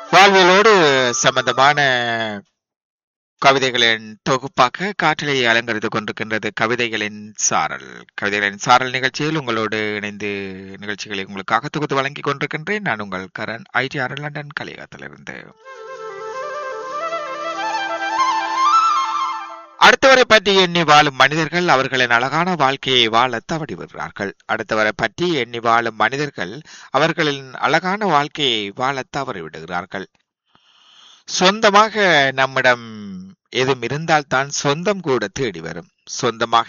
வாழ்வியலோடு சம்பந்தமான கவிதைகளின் தொகுப்பாக காற்றிலே அலங்கரித்துக் கொண்டிருக்கின்றது கவிதைகளின் சாரல் கவிதைகளின் சாரல் நிகழ்ச்சியில் உங்களோடு இணைந்து நிகழ்ச்சிகளை உங்களுக்காக தொகுத்து வழங்கிக் கொண்டிருக்கின்றேன் நான் உங்கள் கரண் ஐடிஆர் லண்டன் கலிகத்திலிருந்து அடுத்தவரை பற்றி எண்ணி வாழும் மனிதர்கள் அவர்களின் அழகான வாழ்க்கையை வாழ தவறி விடுகிறார்கள் அடுத்தவரை பற்றி எண்ணி வாழும் மனிதர்கள் அவர்களின் அழகான வாழ்க்கையை வாழ தவறி விடுகிறார்கள் சொந்தமாக நம்மிடம் எதுவும் இருந்தால்தான் சொந்தம் கூட தேடி வரும் சொந்தமாக